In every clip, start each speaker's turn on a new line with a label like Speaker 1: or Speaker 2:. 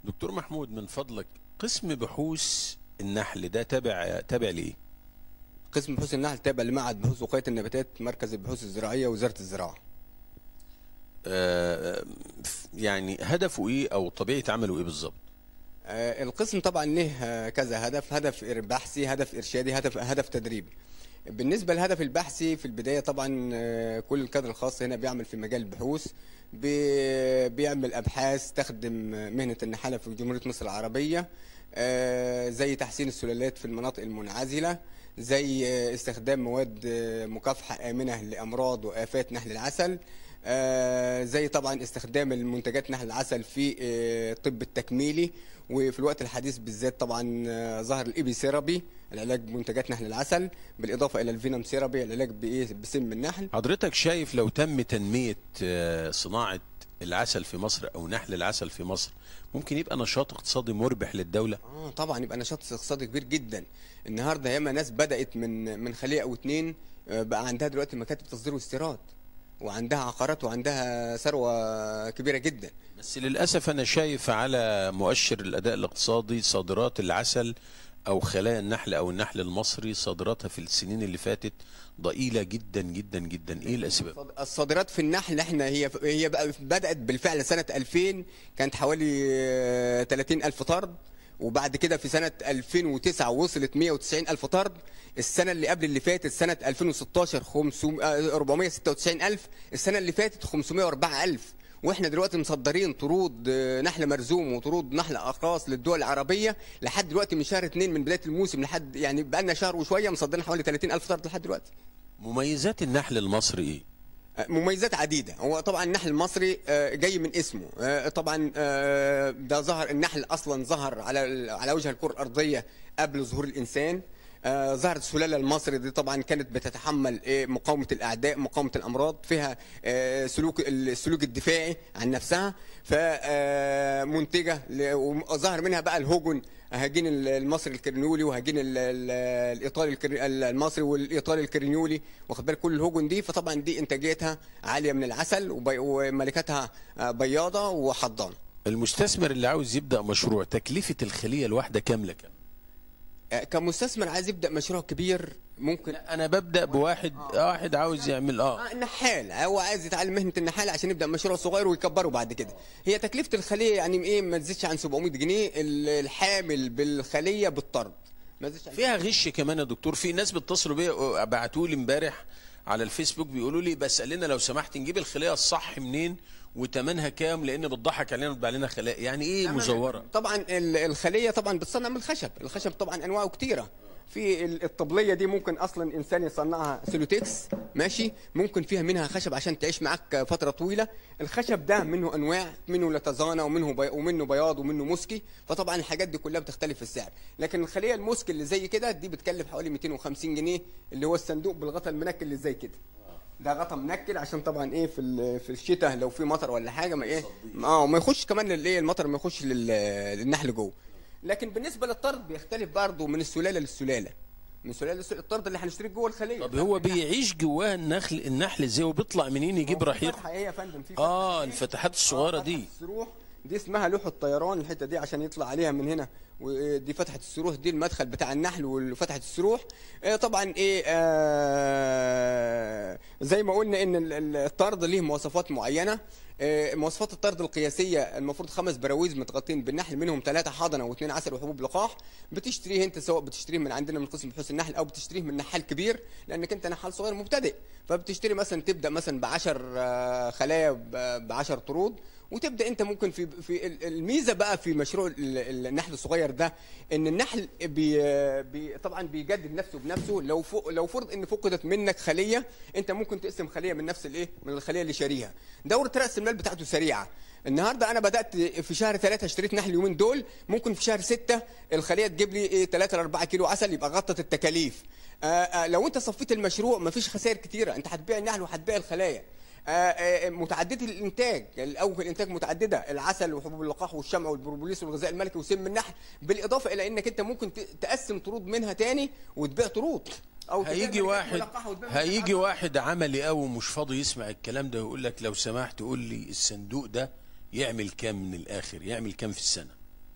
Speaker 1: دكتور محمود من فضلك قسم بحوث النحل ده تابع تابع ليه؟
Speaker 2: قسم بحوث النحل تابع لمعهد بحوث وقايه النباتات مركز البحوث الزراعيه وزاره الزراعه
Speaker 1: آه، يعني هدفه ايه او طبيعه عمله ايه بالظبط؟
Speaker 2: آه، القسم طبعا له آه، كذا هدف هدف بحثي هدف ارشادي هدف هدف تدريبي بالنسبه للهدف البحثي في البدايه طبعا آه، كل الكادر الخاص هنا بيعمل في مجال البحوث بي- بيعمل ابحاث تخدم مهنه النحاله في جمهوريه مصر العربيه آه، زي تحسين السلالات في المناطق المنعزله زي آه، استخدام مواد آه، مكافحه امنه لامراض وافات نحل العسل آه، زي طبعا استخدام المنتجات نحل العسل في آه، الطب التكميلي وفي الوقت الحديث بالذات طبعا آه، ظهر الايبي سيرابي العلاج بمنتجات نحل العسل بالاضافه الى الفينوم سيرابي العلاج بايه بسم النحل
Speaker 1: حضرتك شايف لو تم تنميه آه، صناعه العسل في مصر او نحل العسل في مصر ممكن يبقى نشاط اقتصادي مربح للدوله؟
Speaker 2: اه طبعا يبقى نشاط اقتصادي كبير جدا النهارده ياما ناس بدات من من خليه او اتنين آه، بقى عندها دلوقتي مكاتب تصدير واستيراد وعندها عقارات وعندها ثروه كبيره جدا
Speaker 1: بس للاسف انا شايف على مؤشر الاداء الاقتصادي صادرات العسل او خلايا النحل او النحل المصري صادراتها في السنين اللي فاتت ضئيله جدا جدا جدا ايه الاسباب؟
Speaker 2: الصادرات في النحل احنا هي هي بقى بدات بالفعل سنه 2000 كانت حوالي آه، 30 الف طرد وبعد كده في سنه 2009 وصلت 190 الف طرد السنه اللي قبل اللي فاتت سنه 2016 500 آه، 496 الف السنه اللي فاتت 504 الف واحنا دلوقتي مصدرين طرود آه، نحل مرزوم وطرود نحل اقراص للدول العربيه لحد دلوقتي من شهر 2 من بدايه الموسم لحد يعني بقى لنا شهر وشويه مصدرين حوالي 30 الف طرد لحد دلوقتي
Speaker 1: مميزات النحل المصري ايه؟
Speaker 2: مميزات عديده هو طبعا النحل المصري آه، جاي من اسمه آه، طبعا آه، ده ظهر النحل اصلا ظهر على على وجه الكره الارضيه قبل ظهور الانسان آه، ظهرت السلاله المصري دي طبعا كانت بتتحمل إيه، مقاومه الاعداء مقاومه الامراض فيها آه، سلوك السلوك الدفاعي عن نفسها فمنتجه وظهر منها بقى الهجن هجين المصري الكرنيولي وهجين ال- ال- الايطالي الكر- المصري والايطالي الكرنيولي واخد بالك كل الهجن دي فطبعا دي انتاجيتها عاليه من العسل وبي- وملكاتها آه، بياضه وحضانه
Speaker 1: المستثمر اللي عاوز يبدا مشروع تكلفه الخليه الواحده كامله كام؟
Speaker 2: آه، كمستثمر عايز يبدا مشروع كبير ممكن
Speaker 1: لا انا ببدا بواحد واحد عاوز يعمل اه
Speaker 2: آه، نحال هو عايز يتعلم مهنه النحال عشان يبدا مشروع صغير ويكبره بعد كده هي تكلفه الخليه يعني ايه ما تزيدش عن 700 جنيه ال- الحامل بالخليه بالطرد ما تزيدش عن
Speaker 1: فيها غش كمان يا دكتور في ناس بيتصلوا بيا بعتوا لي امبارح على الفيسبوك بيقولوا لي بس قال لنا لو سمحت نجيب الخليه الصح منين وتمنها كام لان بتضحك علينا وتبيع لنا خلايا يعني ايه مزوره
Speaker 2: طبعا ال- الخليه طبعا بتصنع من الخشب الخشب طبعا انواعه كتيره في ال- الطبليه دي ممكن اصلا انسان يصنعها سيلوتكس ماشي ممكن فيها منها خشب عشان تعيش معاك فتره طويله الخشب ده منه انواع منه لتزانه ومنه بي ومنه بياض ومنه مسكي فطبعا الحاجات دي كلها بتختلف في السعر لكن الخليه المسك اللي زي كده دي بتكلف حوالي 250 جنيه اللي هو الصندوق بالغطا المنكل اللي زي كده ده غطا منكل عشان طبعا ايه في ال- في الشتاء لو في مطر ولا حاجه ما ايه اه ما يخش كمان للايه المطر ما يخش لل- للنحل جوه لكن بالنسبه للطرد بيختلف برضه من السلاله للسلاله من سلاله للسلاله الطرد اللي هنشتريه جوه الخليه
Speaker 1: طب هو بيعيش جواه النخل النحل ازاي وبيطلع منين يجيب رحيق
Speaker 2: فتحه ايه يا فندم في
Speaker 1: اه
Speaker 2: فتحة إيه؟
Speaker 1: الفتحات الصغيره
Speaker 2: آه،
Speaker 1: دي
Speaker 2: فتحة السروح دي اسمها لوح الطيران الحته دي عشان يطلع عليها من هنا ودي فتحه السروح دي المدخل بتاع النحل وفتحه السروح آه، طبعا ايه آه زي ما قلنا ان ال- ال- الطرد ليه مواصفات معينه آه، مواصفات الطرد القياسيه المفروض خمس براويز متغطين بالنحل منهم ثلاثه حضنه واثنين عسل وحبوب لقاح بتشتريه انت سواء بتشتريه من عندنا من قسم بحوث النحل او بتشتريه من نحال كبير لانك انت نحال صغير مبتدئ فبتشتري مثلا تبدا مثلا ب 10 خلايا ب 10 طرود وتبدا انت ممكن في في ال- الميزه بقى في مشروع ال- ال- النحل الصغير ده ان النحل بي بي طبعا بيجدد نفسه بنفسه لو فوق لو فرض ان فقدت منك خليه انت ممكن تقسم خليه من نفس الايه من الخليه اللي شاريها دوره راس المال بتاعته سريعه النهارده انا بدات في شهر ثلاثة اشتريت نحل اليومين دول ممكن في شهر ستة الخليه تجيب لي ايه 3 ل 4 كيلو عسل يبقى غطت التكاليف آه آه لو انت صفيت المشروع مفيش خسائر كتيره انت هتبيع النحل وهتبيع الخلايا آه، آه، متعدده الانتاج الاول الانتاج متعدده العسل وحبوب اللقاح والشمع والبروبوليس والغذاء الملكي وسم النحل بالاضافه الى انك انت ممكن ت- تقسم طرود منها تاني وتبيع طرود او تبيع
Speaker 1: هيجي
Speaker 2: منتجات
Speaker 1: واحد
Speaker 2: ملقحة وتبيع منتجات
Speaker 1: هيجي
Speaker 2: عسل.
Speaker 1: واحد عملي قوي ومش فاضي يسمع الكلام ده ويقول لك لو سمحت قول لي الصندوق ده يعمل كام من الاخر يعمل كام في السنه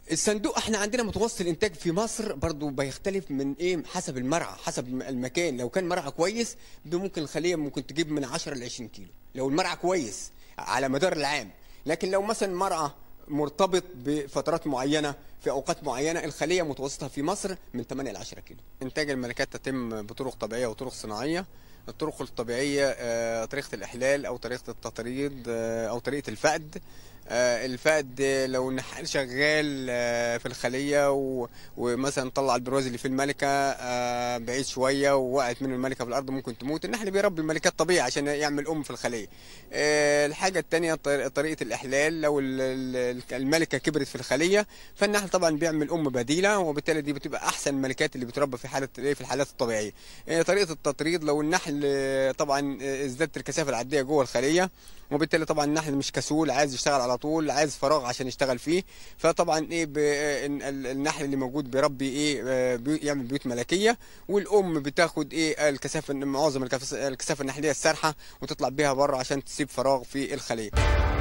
Speaker 2: الصندوق احنا عندنا متوسط الانتاج في مصر برضو بيختلف من ايه حسب المرعى حسب المكان لو كان مرعى كويس ممكن الخليه ممكن تجيب من 10 ل 20 كيلو لو المرعى كويس على مدار العام لكن لو مثلا مرعى مرتبط بفترات معينه في اوقات معينه الخليه متوسطها في مصر من 8 ل 10 كيلو انتاج الملكات تتم بطرق طبيعيه وطرق صناعيه الطرق الطبيعيه آه، طريقه الاحلال او طريقه التطريد آه، او طريقه الفقد آه، الفقد لو النحال شغال آه، في الخليه و- ومثلا طلع البرواز اللي في الملكه آه، بعيد شويه ووقعت منه الملكه في الارض ممكن تموت النحل بيربي الملكات طبيعي عشان يعمل ام في الخليه آه، الحاجه الثانيه طريقه الاحلال لو ال- ال- الملكه كبرت في الخليه فالنحل طبعا بيعمل ام بديله وبالتالي دي بتبقى احسن الملكات اللي بتربى في حاله ايه في الحالات الطبيعيه آه، طريقه التطريد لو النحل آه، طبعا آه، ازدادت الكثافه العدديه جوه الخليه وبالتالي طبعا النحل مش كسول عايز يشتغل على طول عايز فراغ عشان يشتغل فيه فطبعا ايه ب- ال- ال- النحل اللي موجود بيربي ايه آه، بي- يعمل بيوت ملكيه والام بتاخد ايه الكثافه معظم الكثافه الكثافة النحليه السارحه وتطلع بيها بره عشان تسيب فراغ في الخليه